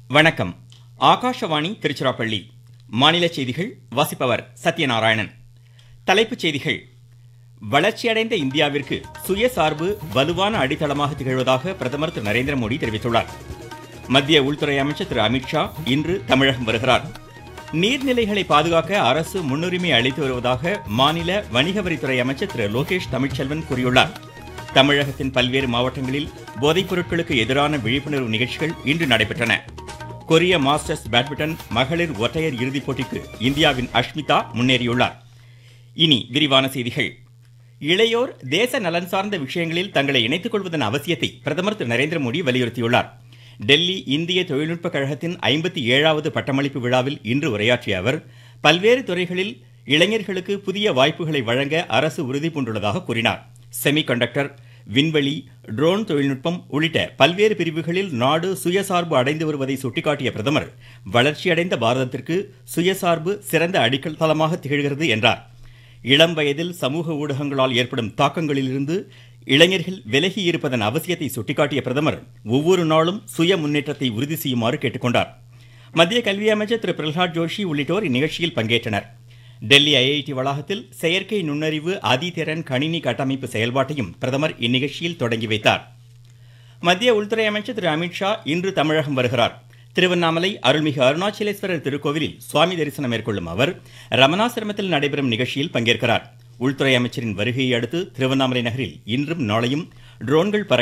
வணக்கம் ஆகாஷவாணி திருச்சிராப்பள்ளி மாநில செய்திகள் வாசிப்பவர் சத்யநாராயணன் தலைப்புச் செய்திகள் வளர்ச்சியடைந்த இந்தியாவிற்கு சுயசார்பு வலுவான அடித்தளமாக திகழ்வதாக பிரதமர் திரு நரேந்திர மோடி தெரிவித்துள்ளார் மத்திய உள்துறை அமைச்சர் திரு அமித்ஷா இன்று தமிழகம் வருகிறார் நீர்நிலைகளை பாதுகாக்க அரசு முன்னுரிமை அளித்து வருவதாக மாநில வணிக வரித்துறை அமைச்சர் திரு லோகேஷ் தமிழ்ச்செல்வன் கூறியுள்ளார் தமிழகத்தின் பல்வேறு மாவட்டங்களில் போதைப் பொருட்களுக்கு எதிரான விழிப்புணர்வு நிகழ்ச்சிகள் இன்று நடைபெற்றன கொரிய மாஸ்டர்ஸ் பேட்மிண்டன் மகளிர் ஒற்றையர் இறுதிப் போட்டிக்கு இந்தியாவின் அஷ்மிதா முன்னேறியுள்ளார் இனி விரிவான செய்திகள் இளையோர் தேச நலன் சார்ந்த விஷயங்களில் தங்களை இணைத்துக் கொள்வதன் அவசியத்தை பிரதமர் திரு நரேந்திர மோடி வலியுறுத்தியுள்ளார் டெல்லி இந்திய தொழில்நுட்ப கழகத்தின் ஐம்பத்தி ஏழாவது பட்டமளிப்பு விழாவில் இன்று உரையாற்றிய அவர் பல்வேறு துறைகளில் இளைஞர்களுக்கு புதிய வாய்ப்புகளை வழங்க அரசு உறுதி பூண்டுள்ளதாக கூறினார் செமி கண்டக்டர் விண்வெளி ட்ரோன் தொழில்நுட்பம் உள்ளிட்ட பல்வேறு பிரிவுகளில் நாடு சுயசார்பு அடைந்து வருவதை சுட்டிக்காட்டிய பிரதமர் வளர்ச்சியடைந்த பாரதத்திற்கு சுயசார்பு சிறந்த அடிக்கல் தளமாக திகழ்கிறது என்றார் இளம் வயதில் சமூக ஊடகங்களால் ஏற்படும் தாக்கங்களிலிருந்து இளைஞர்கள் விலகி இருப்பதன் அவசியத்தை சுட்டிக்காட்டிய பிரதமர் ஒவ்வொரு நாளும் சுய முன்னேற்றத்தை உறுதி செய்யுமாறு கேட்டுக்கொண்டார் மத்திய கல்வி அமைச்சர் திரு பிரகலாத் ஜோஷி உள்ளிட்டோர் இந்நிகழ்ச்சியில் பங்கேற்றனர் டெல்லி ஐஐடி வளாகத்தில் செயற்கை நுண்ணறிவு அதிதிறன் கணினி கட்டமைப்பு செயல்பாட்டையும் பிரதமர் இந்நிகழ்ச்சியில் தொடங்கி வைத்தார் மத்திய உள்துறை அமைச்சர் திரு அமித்ஷா இன்று தமிழகம் வருகிறார் திருவண்ணாமலை அருள்மிகு அருணாச்சலேஸ்வரர் திருக்கோவிலில் சுவாமி தரிசனம் மேற்கொள்ளும் அவர் ரமணாசிரமத்தில் நடைபெறும் நிகழ்ச்சியில் பங்கேற்கிறார் உள்துறை அமைச்சரின் வருகையை அடுத்து திருவண்ணாமலை நகரில் இன்றும் நாளையும் ட்ரோன்கள் பறக்க